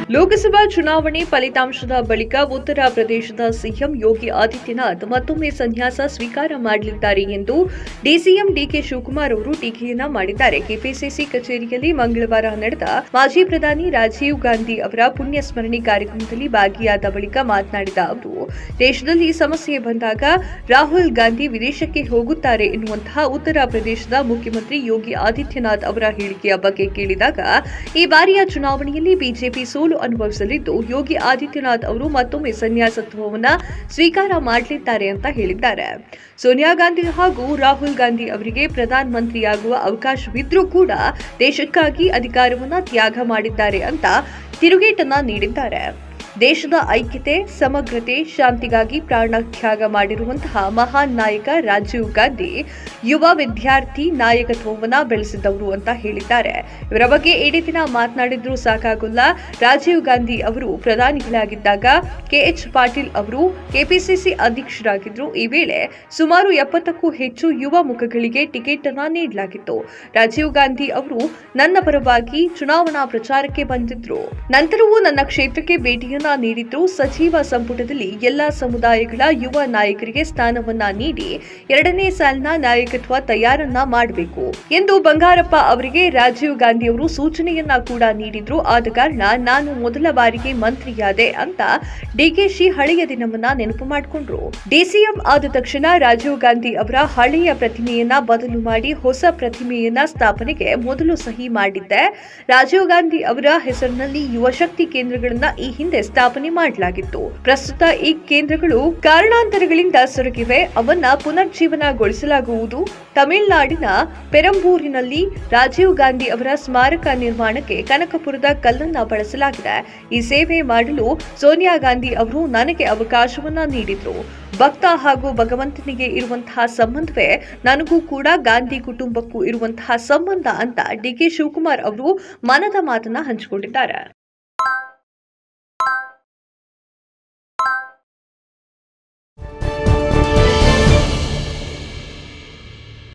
ಲೋಕಸಭಾ ಚುನಾವಣೆ ಫಲಿತಾಂಶದ ಬಳಿಕ ಉತ್ತರ ಪ್ರದೇಶದ ಸಿಎಂ ಯೋಗಿ ಆದಿತ್ಯನಾಥ್ ಮತ್ತೊಮ್ಮೆ ಸನ್ಯಾಸ ಸ್ವೀಕಾರ ಮಾಡಲಿದ್ದಾರೆ ಎಂದು ಡಿಸಿಎಂ ಡಿಕೆ ಶಿವಕುಮಾರ್ ಅವರು ಟೀಕೆಯನ್ನ ಮಾಡಿದ್ದಾರೆ ಕೆಪಿಸಿಸಿ ಕಚೇರಿಯಲ್ಲಿ ಮಂಗಳವಾರ ನಡೆದ ಮಾಜಿ ಪ್ರಧಾನಿ ರಾಜೀವ್ ಗಾಂಧಿ ಅವರ ಪುಣ್ಯ ಸ್ಮರಣೆ ಕಾರ್ಯಕ್ರಮದಲ್ಲಿ ಭಾಗಿಯಾದ ಬಳಿಕ ಮಾತನಾಡಿದ ಅವರು ದೇಶದಲ್ಲಿ ಸಮಸ್ಯೆ ಬಂದಾಗ ರಾಹುಲ್ ಗಾಂಧಿ ವಿದೇಶಕ್ಕೆ ಹೋಗುತ್ತಾರೆ ಎನ್ನುವಂತಹ ಉತ್ತರ ಪ್ರದೇಶದ ಮುಖ್ಯಮಂತ್ರಿ ಯೋಗಿ ಆದಿತ್ಯನಾಥ್ ಅವರ ಹೇಳಿಕೆಯ ಬಗ್ಗೆ ಕೇಳಿದಾಗ ಈ ಬಾರಿಯ ಚುನಾವಣೆಯಲ್ಲಿ ಬಿಜೆಪಿ ಸೋಲು ಅನುಭವಿಸಲಿದ್ದು ಯೋಗಿ ಆದಿತ್ಯನಾಥ್ ಅವರು ಮತ್ತೊಮ್ಮೆ ಸನ್ಯಾಸತ್ವವನ್ನ ಸ್ವೀಕಾರ ಮಾಡಲಿದ್ದಾರೆ ಅಂತ ಹೇಳಿದ್ದಾರೆ ಸೋನಿಯಾ ಗಾಂಧಿ ಹಾಗೂ ರಾಹುಲ್ ಗಾಂಧಿ ಅವರಿಗೆ ಪ್ರಧಾನ ಮಂತ್ರಿಯಾಗುವ ಅವಕಾಶವಿದ್ರೂ ಕೂಡ ದೇಶಕ್ಕಾಗಿ ಅಧಿಕಾರವನ್ನ ತ್ಯಾಗ ಮಾಡಿದ್ದಾರೆ ಅಂತ ತಿರುಗೇಟನ್ನ ನೀಡಿದ್ದಾರೆ ದೇಶದ ಐಕ್ಯತೆ ಸಮಗ್ರತೆ ಶಾಂತಿಗಾಗಿ ಪ್ರಾಣ ತ್ಯಾಗ ಮಾಡಿರುವಂತಹ ಮಹಾನ್ ನಾಯಕ ರಾಜೀವ್ ಗಾಂಧಿ ಯುವ ವಿದ್ಯಾರ್ಥಿ ನಾಯಕತ್ವವನ್ನ ಬೆಳೆಸಿದವರು ಅಂತ ಹೇಳಿದ್ದಾರೆ ಇವರ ಬಗ್ಗೆ ಇಡೀ ದಿನ ಮಾತನಾಡಿದ್ರು ಸಾಕಾಗಲ್ಲ ರಾಜೀವ್ ಗಾಂಧಿ ಅವರು ಪ್ರಧಾನಿಗಳಾಗಿದ್ದಾಗ ಕೆಎಚ್ ಪಾಟೀಲ್ ಅವರು ಕೆಪಿಸಿಸಿ ಅಧ್ಯಕ್ಷರಾಗಿದ್ರು ಈ ವೇಳೆ ಸುಮಾರು ಎಪ್ಪತ್ತಕ್ಕೂ ಹೆಚ್ಚು ಯುವ ಮುಖಗಳಿಗೆ ಟಿಕೆಟ್ ಅನ್ನ ನೀಡಲಾಗಿತ್ತು ರಾಜೀವ್ ಗಾಂಧಿ ಅವರು ನನ್ನ ಪರವಾಗಿ ಚುನಾವಣಾ ಪ್ರಚಾರಕ್ಕೆ ಬಂದಿದ್ರು ನಂತರವೂ ನನ್ನ ಕ್ಷೇತ್ರಕ್ಕೆ ಭೇಟಿಯನ್ನ ನೀಡಿದ್ರು ಸಚಿವ ಸಂಪುಟದಲ್ಲಿ ಎಲ್ಲಾ ಸಮುದಾಯಗಳ ಯುವ ನಾಯಕರಿಗೆ ಸ್ಥಾನವನ್ನ ನೀಡಿ ಎರಡನೇ ಸಾಲಿನ ನಾಯಕತ್ವ ತಯಾರನ್ನ ಮಾಡಬೇಕು ಎಂದು ಬಂಗಾರಪ್ಪ ಅವರಿಗೆ ರಾಜೀವ್ ಗಾಂಧಿ ಅವರು ಸೂಚನೆಯನ್ನ ಕೂಡ ನೀಡಿದ್ರು ಆದ ಕಾರಣ ನಾನು ಮೊದಲ ಬಾರಿಗೆ ಮಂತ್ರಿಯಾದೆ ಅಂತ ಡಿಕೆಶಿ ಹಳೆಯ ದಿನವನ್ನ ನೆನಪು ಮಾಡಿಕೊಂಡ್ರು ಡಿಸಿಎಂ ಆದ ತಕ್ಷಣ ರಾಜೀವ್ ಗಾಂಧಿ ಅವರ ಹಳೆಯ ಪ್ರತಿಮೆಯನ್ನ ಬದಲು ಮಾಡಿ ಹೊಸ ಪ್ರತಿಮೆಯನ್ನ ಸ್ಥಾಪನೆಗೆ ಮೊದಲು ಸಹಿ ಮಾಡಿದ್ದೆ ರಾಜೀವ್ ಗಾಂಧಿ ಅವರ ಹೆಸರಿನಲ್ಲಿ ಯುವಶಕ್ತಿ ಕೇಂದ್ರಗಳನ್ನ ಈ ಹಿಂದೆ ಸ್ಥಾಪನೆ ಮಾಡಲಾಗಿತ್ತು ಪ್ರಸ್ತುತ ಈ ಕೇಂದ್ರಗಳು ಕಾರಣಾಂತರಗಳಿಂದ ಸೊರಗಿವೆ ಅವನ್ನ ಪುನರ್ಜೀವನಗೊಳಿಸಲಾಗುವುದು ತಮಿಳುನಾಡಿನ ಪೆರಂಬೂರಿನಲ್ಲಿ ರಾಜೀವ್ ಗಾಂಧಿ ಅವರ ಸ್ಮಾರಕ ನಿರ್ಮಾಣಕ್ಕೆ ಕನಕಪುರದ ಕಲ್ಲನ್ನ ಬಳಸಲಾಗಿದೆ ಈ ಸೇವೆ ಮಾಡಲು ಸೋನಿಯಾ ಗಾಂಧಿ ಅವರು ನನಗೆ ಅವಕಾಶವನ್ನ ನೀಡಿದ್ರು ಭಕ್ತ ಹಾಗೂ ಭಗವಂತನಿಗೆ ಇರುವಂತಹ ಸಂಬಂಧವೇ ನನಗೂ ಕೂಡ ಗಾಂಧಿ ಕುಟುಂಬಕ್ಕೂ ಇರುವಂತಹ ಸಂಬಂಧ ಅಂತ ಡಿಕೆ ಶಿವಕುಮಾರ್ ಅವರು ಮನದ ಮಾತನ್ನ ಹಂಚಿಕೊಂಡಿದ್ದಾರೆ